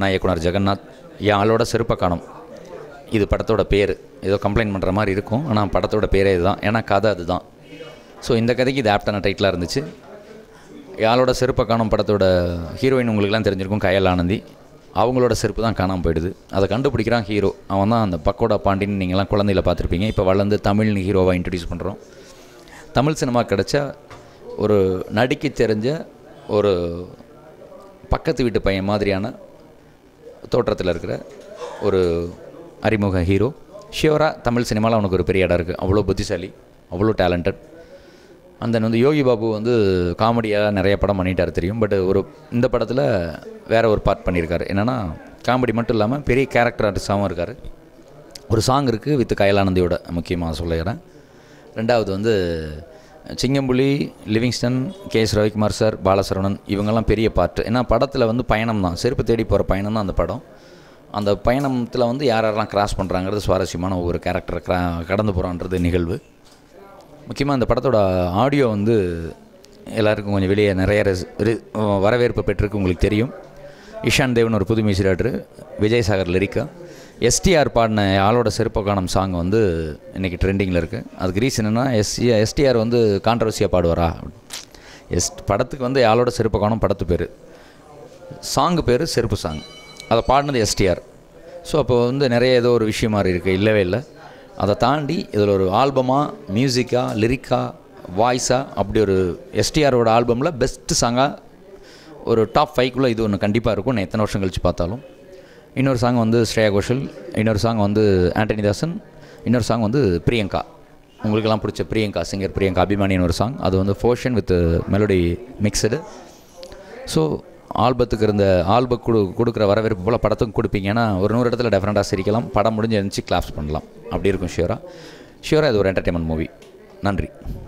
நான் இயக்குனர் ஜெகநாத் என் ஆளோட செருப்பை காணும் இது படத்தோட பேர் ஏதோ கம்ப்ளைண்ட் பண்ணுற மாதிரி இருக்கும் ஆனால் படத்தோட பேரே இதுதான் ஏன்னா கதை அதுதான் ஸோ இந்த கதைக்கு இது ஆப்டான டைட்டிலாக இருந்துச்சு யாழோட செருப்பை காணும் படத்தோட ஹீரோயின் உங்களுக்குலாம் தெரிஞ்சிருக்கும் கயல் ஆனந்தி அவங்களோட செருப்பு தான் காணாமல் போயிடுது அதை கண்டுபிடிக்கிறான் ஹீரோ அவன் தான் அந்த பக்கோடா பாண்டின்னு நீங்கள்லாம் குழந்தையில பார்த்துருப்பீங்க இப்போ வளர்ந்து தமிழ்னு ஹீரோவாக இன்ட்ரடியூஸ் பண்ணுறோம் தமிழ் சினிமா கிடைச்ச ஒரு நடிக்க தெரிஞ்ச ஒரு பக்கத்து வீட்டு பையன் மாதிரியான தோற்றத்தில் இருக்கிற ஒரு அறிமுக ஹீரோ ஷியோராக தமிழ் சினிமாவில் அவனுக்கு ஒரு பெரிய இடம் இருக்குது அவ்வளோ புத்திசாலி அவ்வளோ டேலண்டட் அந்த வந்து யோகி பாபு வந்து காமெடியாக நிறைய படம் பண்ணிட்டார் தெரியும் பட் ஒரு இந்த படத்தில் வேற ஒரு பார்ட் பண்ணியிருக்காரு என்னென்னா காமெடி மட்டும் இல்லாமல் பெரிய கேரக்டர் ஆர்டிஸ்டாகவும் இருக்கார் ஒரு சாங் இருக்குது வித் கயலானந்தியோட முக்கியமாக சொல்லிக்கிறேன் ரெண்டாவது வந்து சிங்கம்புலி லிவிங்ஸ்டன் கே எஸ் ரவிக்குமார் சார் பாலசரவணன் இவங்கெல்லாம் பெரிய பார்ட் ஏன்னா படத்தில் வந்து பயணம் தான் செருப்பு தேடி போகிற பயணம் தான் அந்த படம் அந்த பயணத்தில் வந்து யார் யாரெல்லாம் கிராஸ் பண்ணுறாங்கிறது சுவாரஸ்யமான ஒவ்வொரு கேரக்டரை கிரா கடந்து போகிறான்றது நிகழ்வு முக்கியமாக இந்த படத்தோட ஆடியோ வந்து எல்லாருக்கும் கொஞ்சம் வெளியே நிறைய res- ரி- வரவேற்பு பெற்றிருக்கு உங்களுக்கு தெரியும் இஷான் தேவன் ஒரு புது மியூசிக் டைரக்டர் விஜய் சாகர் லிரிக்கா எஸ்டிஆர் பாடின ஆளோட செருப்ப காணும் சாங் வந்து இன்றைக்கி ட்ரெண்டிங்கில் இருக்குது அதுக்கு ரீசன் என்ன எஸ்டி எஸ்டிஆர் வந்து கான்ட்ரவர்சியாக பாடுவாரா எஸ் படத்துக்கு வந்து ஆளோட செருப்ப காணும் படத்து பேர் சாங்கு பேர் செருப்பு சாங் அதை பாடினது எஸ்டிஆர் ஸோ அப்போ வந்து நிறைய ஏதோ ஒரு விஷயம் மாதிரி இருக்குது இல்லவே இல்லை அதை தாண்டி இதில் ஒரு ஆல்பமாக மியூசிக்காக லிரிக்காக வாய்ஸாக அப்படி ஒரு எஸ்டிஆரோட ஆல்பமில் பெஸ்ட்டு சாங்காக ஒரு டாப் ஃபைவ்க்குள்ளே இது ஒன்று கண்டிப்பாக இருக்கும் நான் எத்தனை வருஷம் கழித்து பார்த்தாலும் இன்னொரு சாங் வந்து ஸ்ரேயா கோஷல் இன்னொரு சாங் வந்து ஆண்டனி தாசன் இன்னொரு சாங் வந்து பிரியங்கா உங்களுக்கெல்லாம் பிடிச்ச பிரியங்கா சிங்கர் பிரியங்கா அபிமானின்னு ஒரு சாங் அது வந்து fusion with melody mixed so ஆல்பத்துக்கு இருந்த ஆல்ப கொடு கொடுக்குற வரவேற்பு போல் படத்துக்கும் கொடுப்பீங்க ஏன்னா ஒரு நூறு இடத்துல டெஃபரெண்ட்டாக சிரிக்கலாம் படம் முடிஞ்சு எழுந்துச்சு கிளாப்ஸ் பண்ணலாம் அப்படி இருக்கும் ஷியோராக ஷியோராக இது ஒரு என்டர்டைன்மெண்ட் மூவி நன்றி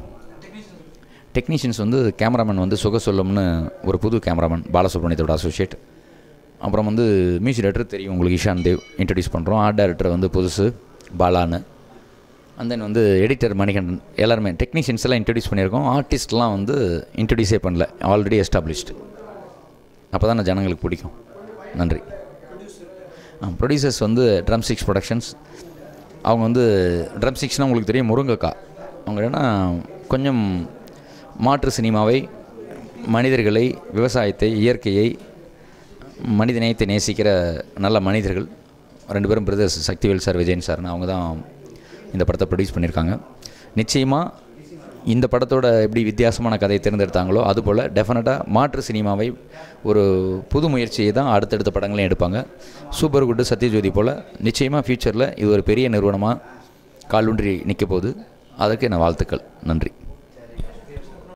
டெக்னீஷியன்ஸ் வந்து கேமராமேன் வந்து சுக சொல்லும்னு ஒரு புது கேமராமேன் பாலசுப்ரமணியத்தோட அசோசியேட் அப்புறம் வந்து மியூசிக் டைரக்டர் தெரியும் உங்களுக்கு இஷான் தேவ் இன்ட்ரடியூஸ் பண்ணுறோம் ஆர்ட் டைரக்டர் வந்து புதுசு பாலான்னு அண்ட் தென் வந்து எடிட்டர் மணிகண்டன் எல்லாருமே டெக்னீஷியன்ஸ் எல்லாம் இன்ட்ரடியூஸ் பண்ணியிருக்கோம் ஆர்டிஸ்ட்லாம் வந்து இன்ட்ரடியூஸே பண்ணல ஆல்ரெடி எஸ்டாப்ளிஷ்டு அப்போ தான் ஜனங்களுக்கு பிடிக்கும் நன்றி ப்ரொடியூசர்ஸ் வந்து ட்ரம் சிக்ஸ் ப்ரொடக்ஷன்ஸ் அவங்க வந்து ட்ரம் சிக்ஸ்னால் உங்களுக்கு தெரியும் முருங்கக்கா அவங்க என்னன்னா கொஞ்சம் மாற்று சினிமாவை மனிதர்களை விவசாயத்தை இயற்கையை மனிதநேயத்தை நேசிக்கிற நல்ல மனிதர்கள் ரெண்டு பேரும் பிரதர்ஸ் சக்திவேல் சார் விஜயன் சார்னு அவங்க தான் இந்த படத்தை ப்ரொடியூஸ் பண்ணியிருக்காங்க நிச்சயமாக இந்த படத்தோட எப்படி வித்தியாசமான கதையை தேர்ந்தெடுத்தாங்களோ அதுபோல் டெஃபினட்டாக மாற்று சினிமாவை ஒரு புது முயற்சியை தான் அடுத்தடுத்த படங்களையும் எடுப்பாங்க சூப்பர் குட்டு சத்யஜோதி போல் நிச்சயமாக ஃப்யூச்சரில் இது ஒரு பெரிய நிறுவனமாக காலூன்றி நிற்க போகுது அதுக்கு என்ன வாழ்த்துக்கள் நன்றி